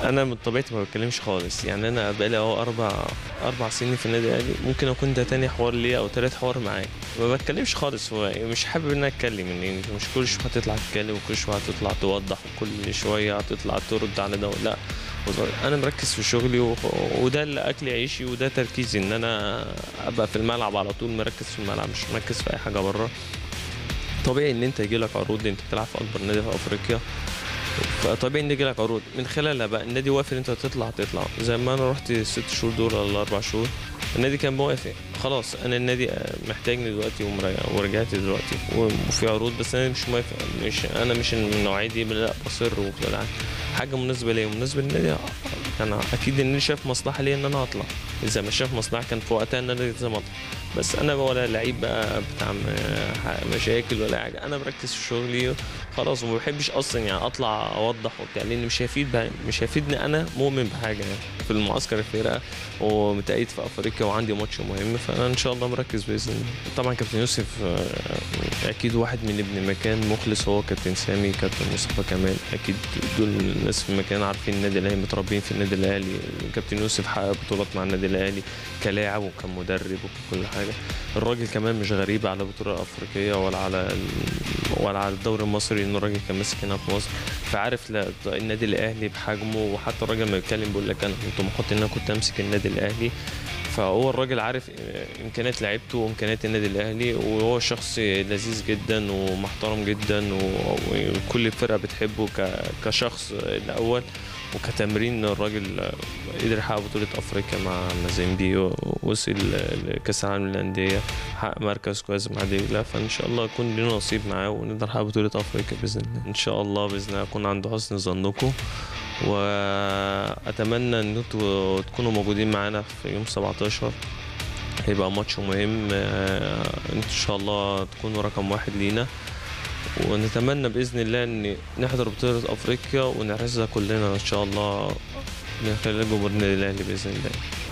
انا من طبيعتي ما بتكلمش خالص يعني انا بقالي اهو اربع اربع سنين في النادي الاهلي ممكن اكون ده تاني حوار ليا او تالت حوار معاه ما بتكلمش خالص هو مش حابب ان انا اتكلم يعني مش كل شويه هتطلع تتكلم وكل شويه هتطلع توضح وكل شويه هتطلع ترد على ده لا انا مركز في شغلي و... وده اللي اكلي عيشي وده تركيزي ان انا ابقى في الملعب على طول مركز في الملعب مش مركز في اي حاجه بره طبيعي ان انت يجيلك عروض انت بتلعب في اكبر نادي في افريقيا فطبيعي ان يجيلك عروض من خلالها بقى النادي وافق ان انت تطلع تطلع زي ما انا رحت الست شهور دول ولا الاربع شهور النادي كان موافق خلاص انا النادي محتاجني دلوقتي ومرا- ورجعت دلوقتي وفي عروض بس انا مش موافق مش انا مش من النوعيه دي لا بصر وبتاع حاجه مناسبه ليا مناسبه للنادي كان اكيد النادي شاف مصلحه ليا ان انا اطلع اذا ما شاف مصلحه كان في وقتها ان انا لازم اطلع بس انا ولا لعيب بقى بتاع م- مشاكل ولا حاجه انا بركز في شغلي خلاص وما بحبش اصلا يعني اطلع اوضح وبتاع لان مش هيفيد بقى- مش هيفيدني انا مؤمن بحاجه يعني في المعسكر الفرقه ومتأيد في افريقيا وعندي ماتش مهم فانا ان شاء الله مركز باذن الله طبعا كابتن يوسف آه، اكيد واحد من ابن مكان مخلص هو كابتن سامي كابتن مصطفى كمال اكيد دول الناس في المكان عارفين النادي الاهلي متربيين في النادي الاهلي كابتن يوسف حقق بطولات مع النادي الاهلي كلاعب وكمدرب وكل حاجه الراجل كمان مش غريب على البطوله الافريقيه ولا على ال- ولا على الدوري المصري انه الراجل كان ماسك هنا في مصر فعارف لا النادي الاهلي بحجمه وحتى الراجل لما بيتكلم بيقول لك انا كنت محط ان انا كنت امسك النادي الاهلي فهو الراجل عارف امكانيات لعيبته وامكانيات النادي الاهلي وهو شخص لذيذ جدا ومحترم جدا و- وكل الفرقه بتحبه ك- كشخص الاول وكتمرين الراجل قدر يحقق بطولة أفريقيا مع مازيمبي ووصل لكأس العالم للأندية حقق مركز كويس مع دجلة فإن شاء الله يكون لنا نصيب معاه ونقدر نحقق بطولة أفريقيا بإذن الله إن شاء الله بإذن الله أكون عند حسن ظنكم وأتمنى إن انتوا تكونوا موجودين معانا في يوم 17 هيبقى ماتش مهم آه، إن شاء الله تكونوا رقم واحد لينا ونتمنى باذن الله ان نحضر بطوله افريقيا ونحرزها كلنا ان شاء الله من خلال جمهور النادي الاهلي باذن الله